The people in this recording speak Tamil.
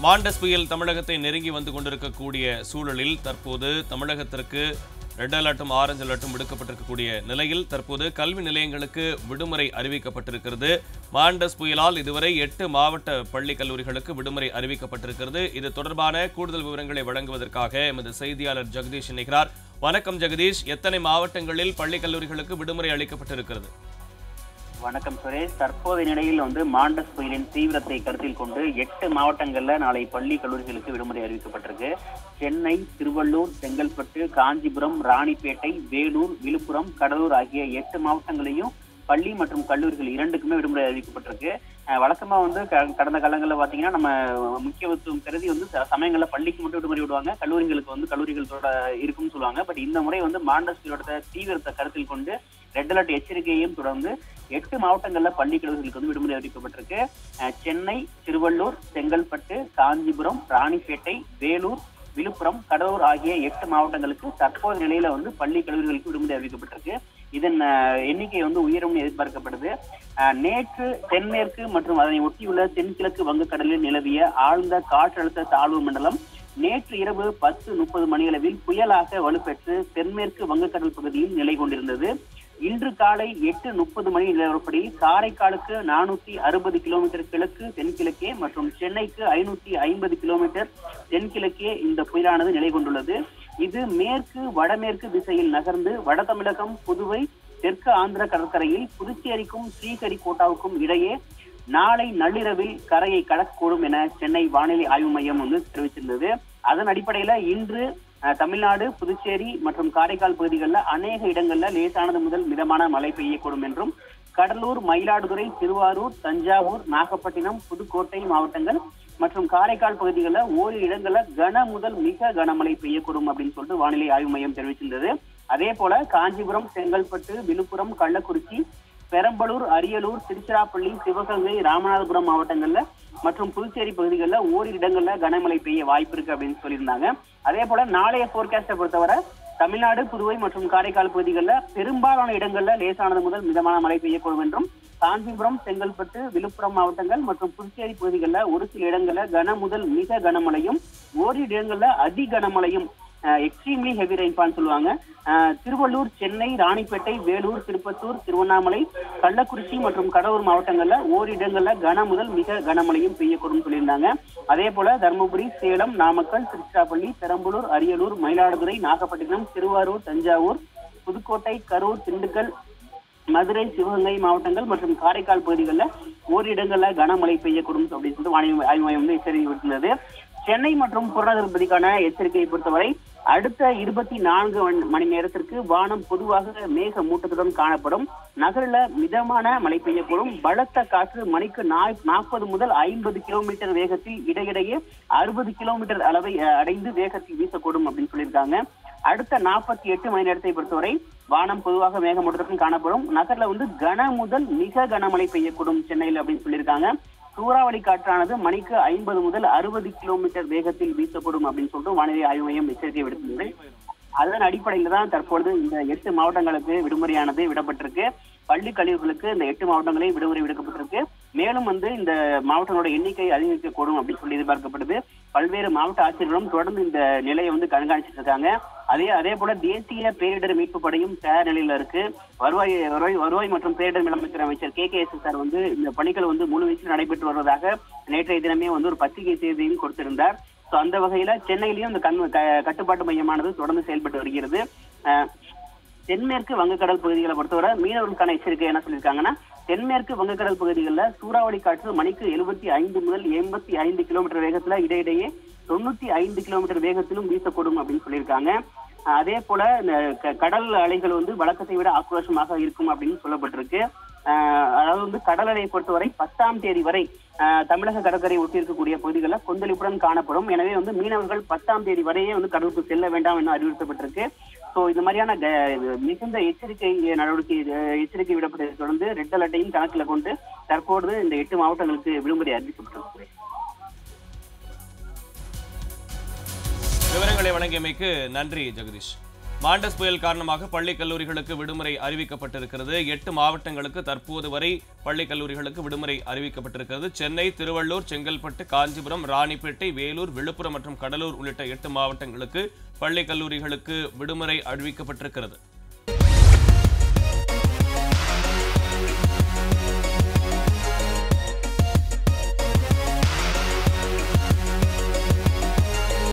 மாண்டஸ் புயல் தமிழகத்தை நெருங்கி வந்து கொண்டிருக்கக்கூடிய சூழலில் தற்போது தமிழகத்திற்கு ரெட் அலர்ட்டும் ஆரஞ்சு அலர்ட்டும் விடுக்கப்பட்டிருக்கக்கூடிய நிலையில் தற்போது கல்வி நிலையங்களுக்கு விடுமுறை அறிவிக்கப்பட்டிருக்கிறது மாண்டஸ் புயலால் இதுவரை எட்டு மாவட்ட பள்ளி கல்லூரிகளுக்கு விடுமுறை அறிவிக்கப்பட்டிருக்கிறது இது தொடர்பான கூடுதல் விவரங்களை வழங்குவதற்காக எமது செய்தியாளர் ஜெகதீஷ் இணைகிறார் வணக்கம் ஜெகதீஷ் எத்தனை மாவட்டங்களில் பள்ளி கல்லூரிகளுக்கு விடுமுறை அளிக்கப்பட்டிருக்கிறது வணக்கம் சுரேஷ் தற்போதைய நிலையில் வந்து மாண்டஸ் புயலின் தீவிரத்தை கருத்தில் கொண்டு எட்டு மாவட்டங்கள்ல நாளை பள்ளி கல்லூரிகளுக்கு விடுமுறை அறிவிக்கப்பட்டிருக்கு சென்னை திருவள்ளூர் செங்கல்பட்டு காஞ்சிபுரம் ராணிப்பேட்டை வேலூர் விழுப்புரம் கடலூர் ஆகிய எட்டு மாவட்டங்களையும் பள்ளி மற்றும் கல்லூரிகள் இரண்டுக்குமே விடுமுறை அறிவிக்கப்பட்டிருக்கு அஹ் வழக்கமா வந்து க- கடந்த காலங்களில் பாத்தீங்கன்னா நம்ம முக்கியத்துவம் கருதி வந்து ச- சமயங்கள்ல பள்ளிக்கு மட்டும் விடுமுறை விடுவாங்க கல்லூரிகளுக்கு வந்து கல்லூரிகளோட இருக்கும்னு சொல்லுவாங்க பட் இந்த முறை வந்து மாண்டஸ் புயலோட தீவிரத்தை கருத்தில் கொண்டு ரெட் அலர்ட் எச்சரிக்கையையும் தொடர்ந்து எட்டு மாவட்டங்கள்ல பள்ளி கல்லூரிகளுக்கு வந்து விடுமுறை அறிவிக்கப்பட்டிருக்கு அஹ் சென்னை திருவள்ளூர் செங்கல்பட்டு காஞ்சிபுரம் ராணிப்பேட்டை வேலூர் விழுப்புரம் கடலூர் ஆகிய எட்டு மாவட்டங்களுக்கு தற்போது நிலையில வந்து பள்ளி கல்லூரிகளுக்கு விடுமுறை அறிவிக்கப்பட்டிருக்கு இதன் அஹ், எண்ணிக்கை வந்து உயரும்னு எதிர்பார்க்கப்படுது அஹ், நேற்று தென்மேற்கு மற்றும் அதனை ஒட்டியுள்ள தென்கிழக்கு வங்கக்கடலில் நிலவிய ஆழ்ந்த காற்றழுத்த தாழ்வு மண்டலம் நேற்று இரவு பத்து முப்பது மணியளவில் புயலாக வலுப்பெற்று தென்மேற்கு வங்கக்கடல் பகுதியில் நிலை கொண்டிருந்தது இன்று காலை எட்டு முப்பது மணி நிலவரப்படி காரைக்காலுக்கு நானூத்தி அறுபது கிலோமீட்டர் கிழக்கு தென்கிழக்கே மற்றும் சென்னைக்கு ஐநூத்தி ஐம்பது கிலோமீட்டர் தென்கிழக்கே இந்த புயலானது நிலை கொண்டுள்ளது இது மேற்கு வடமேற்கு திசையில் நகர்ந்து வட தமிழகம் புதுவை தெற்கு ஆந்திர கடற்கரையில் புதுச்சேரிக்கும் ஸ்ரீஹரிகோட்டாவுக்கும் இடையே நாளை நள்ளிரவில் கரையை கடக்கக்கூடும் என சென்னை வானிலை ஆய்வு மையம் வந்து தெரிவிச்சிருந்தது அதன் அடிப்படையில இன்று அஹ், தமிழ்நாடு புதுச்சேரி மற்றும் காரைக்கால் பகுதிகளில் அநேக இடங்கள்ல லேசானது முதல் மிதமான மழை பெய்யக்கூடும் என்றும் கடலூர் மயிலாடுதுறை திருவாரூர் தஞ்சாவூர் நாகப்பட்டினம் புதுக்கோட்டை மாவட்டங்கள் மற்றும் காரைக்கால் பகுதிகளில் ஓரிரு இடங்கள்ல கன முதல் மிக கனமழை பெய்யக்கூடும் அப்படின்னு சொல்லிட்டு வானிலை ஆய்வு மையம் தெரிவிச்சிருந்தது அதே போல காஞ்சிபுரம் செங்கல்பட்டு விழுப்புரம் கள்ளக்குறிச்சி பெரம்பலூர் அரியலூர் திருச்சிராப்பள்ளி சிவகங்கை ராமநாதபுரம் மாவட்டங்கள்ல மற்றும் புதுச்சேரி பகுதிகளில் ஓரிரு இடங்கள்ல கனமழை பெய்ய வாய்ப்பு இருக்கு அப்படின்னு சொல்லியிருந்தாங்க அதே போல நாளைய போர்காஸ்டை பொறுத்தவரை தமிழ்நாடு புதுவை மற்றும் காரைக்கால் பகுதிகளில் பெரும்பாலான இடங்கள்ல லேசானது முதல் மிதமான மழை பெய்யக்கூடும் என்றும் காஞ்சிபுரம் செங்கல்பட்டு விழுப்புரம் மாவட்டங்கள் மற்றும் புதுச்சேரி பகுதிகளில் ஒரு சில இடங்கள்ல கன முதல் மிக கனமழையும் ஓரிரு இடங்கள்ல அதி கனமழையும் எக்ஸ்ட்ரீம்லி ஹெவி ரெயின்ஃபால் சொல்லுவாங்க அஹ், திருவள்ளூர் சென்னை ராணிப்பேட்டை வேலூர் திருப்பத்தூர் திருவண்ணாமலை கள்ளக்குறிச்சி மற்றும் கடலூர் மாவட்டங்கள்ல ஓரிரு இடங்கள்ல கன முதல் மிக கனமழையும் பெய்யக்கூடும் சொல்லியிருந்தாங்க அதே போல தருமபுரி சேலம் நாமக்கல் திருச்சிராப்பள்ளி பெரம்பலூர் அரியலூர் மயிலாடுதுறை நாகப்பட்டினம் திருவாரூர் தஞ்சாவூர் புதுக்கோட்டை கரூர் திண்டுக்கல் மதுரை சிவகங்கை மாவட்டங்கள் மற்றும் காரைக்கால் பகுதிகளில் ஓரிரு இடங்கள்ல கனமழை பெய்யக்கூடும் அப்படின்னு சொல்லிட்டு வானிலை ஆய்வு மையம் வந்து எச்சரிக்கை விடுத்துள்ளது சென்னை மற்றும் புறநகர் பகுதிக்கான எச்சரிக்கையை பொறுத்தவரை அடுத்த இருபத்தி நான்கு மணி- மணி நேரத்திற்கு வானம் பொதுவாக மேக மூட்டத்துடன் காணப்படும் நகரில் மிதமான மழை பெய்யக்கூடும் பலத்த காற்று மணிக்கு நாற்பது முதல் ஐம்பது கிலோமீட்டர் வேகத்தில் இடையிடையே அறுபது கிலோமீட்டர் அளவை அஹ், அடைந்து வேகத்தில் வீசக்கூடும் அப்படின்னு சொல்லியிருக்காங்க அடுத்த நாற்பத்தி எட்டு மணி நேரத்தை பொறுத்தவரை வானம் பொதுவாக மேகமூட்டத்துடன் காணப்படும் நகர்ல வந்து கன முதல் மிக கனமழை பெய்யக்கூடும் சென்னையில் அப்படின்னு சொல்லியிருக்காங்க சூறாவளி காற்றானது மணிக்கு ஐம்பது முதல் அறுபது கிலோமீட்டர் வேகத்தில் வீசப்படும் அப்படின்னு சொல்லிட்டு வானிலை ஆய்வு மையம் எச்சரிக்கை விடுத்துள்ளது அதன் அடிப்படையில் தான் தற்பொழுது இந்த எட்டு மாவட்டங்களுக்கு விடுமுறையானது விடப்பட்டிருக்கு பள்ளி கல்லூரிகளுக்கு இந்த எட்டு மாவட்டங்களே விடுமுறை விடுக்கப்பட்டிருக்கு மேலும் வந்து இந்த மாவட்டங்களோட எண்ணிக்கை அதிகரிக்கக்கூடும் அப்படின்னு சொல்லி எதிர்பார்க்கப்படுது பல்வேறு மாவட்ட ஆட்சியர்களும் தொடர்ந்து இந்த நிலையை வந்து கண்காணிச்சிட்டு இருக்காங்க அதே அதே போல தேசிய பேரிடர் மீட்பு படையும் தயார் நிலையில இருக்கு வருவாய் வருவாய் வருவாய் மற்றும் பேரிடர் மேலாண்மைத்துறை அமைச்சர் கே கே எஸ் சார் வந்து இந்த பணிகள் வந்து முழு வீச்சில் நடைபெற்று வருவதாக நேற்றைய தினமே வந்து ஒரு பத்திரிகை செய்தியும் கொடுத்திருந்தார் ஸோ அந்த வகையில சென்னையிலையும் இந்த கண் க- கட்டுப்பாட்டு மையமானது தொடர்ந்து செயல்பட்டு வருகிறது அஹ், தென்மேற்கு வங்கக்கடல் பகுதிகளை பொறுத்தவரை மீனவர்களுக்கான எச்சரிக்கை என்ன சொல்லியிருக்காங்கன்னா தென்மேற்கு வங்கக்கடல் பகுதிகளில் சூறாவளி காற்று மணிக்கு எழுபத்தி ஐந்து முதல் எண்பத்தி ஐந்து கிலோமீட்டர் வேகத்துல இடையிடையே தொண்ணூத்தி ஐந்து கிலோமீட்டர் வேகத்திலும் வீசக்கூடும் அப்படின்னு சொல்லியிருக்காங்க அஹ் அதே போல இந்த க- கடல் அலைகள் வந்து வழக்கத்தை விட ஆக்ரோஷமாக இருக்கும் அப்படின்னு சொல்லப்பட்டிருக்கு அஹ் அதாவது வந்து கடல் அலையை பொறுத்தவரை பத்தாம் தேதி வரை அஹ் தமிழக கடற்கரை ஒட்டி இருக்கக்கூடிய பகுதிகளில் கொந்தளிப்புடன் காணப்படும் எனவே வந்து மீனவர்கள் பத்தாம் தேதி வரையே வந்து கடலுக்கு செல்ல வேண்டாம் என அறிவுறுத்தப்பட்டிருக்கு ஸோ இந்த மாதிரியான க- மிகுந்த எச்சரிக்கை நடவடிக்கை அஹ் எச்சரிக்கை விடப்பட்டதை தொடர்ந்து ரெட் அலர்ட்டையும் கணக்கில் கொண்டு தற்போது இந்த எட்டு மாவட்டங்களுக்கு விடுமுறை அறிவிக்கப்பட்டிருக்கு விவரங்களை வழங்கியமைக்கு நன்றி ஜெகதீஷ் மாண்டஸ் புயல் காரணமாக பள்ளி கல்லூரிகளுக்கு விடுமுறை அறிவிக்கப்பட்டிருக்கிறது எட்டு மாவட்டங்களுக்கு தற்போது வரை பள்ளி கல்லூரிகளுக்கு விடுமுறை அறிவிக்கப்பட்டிருக்கிறது சென்னை திருவள்ளூர் செங்கல்பட்டு காஞ்சிபுரம் ராணிப்பேட்டை வேலூர் விழுப்புரம் மற்றும் கடலூர் உள்ளிட்ட எட்டு மாவட்டங்களுக்கு பள்ளி கல்லூரிகளுக்கு விடுமுறை அறிவிக்கப்பட்டிருக்கிறது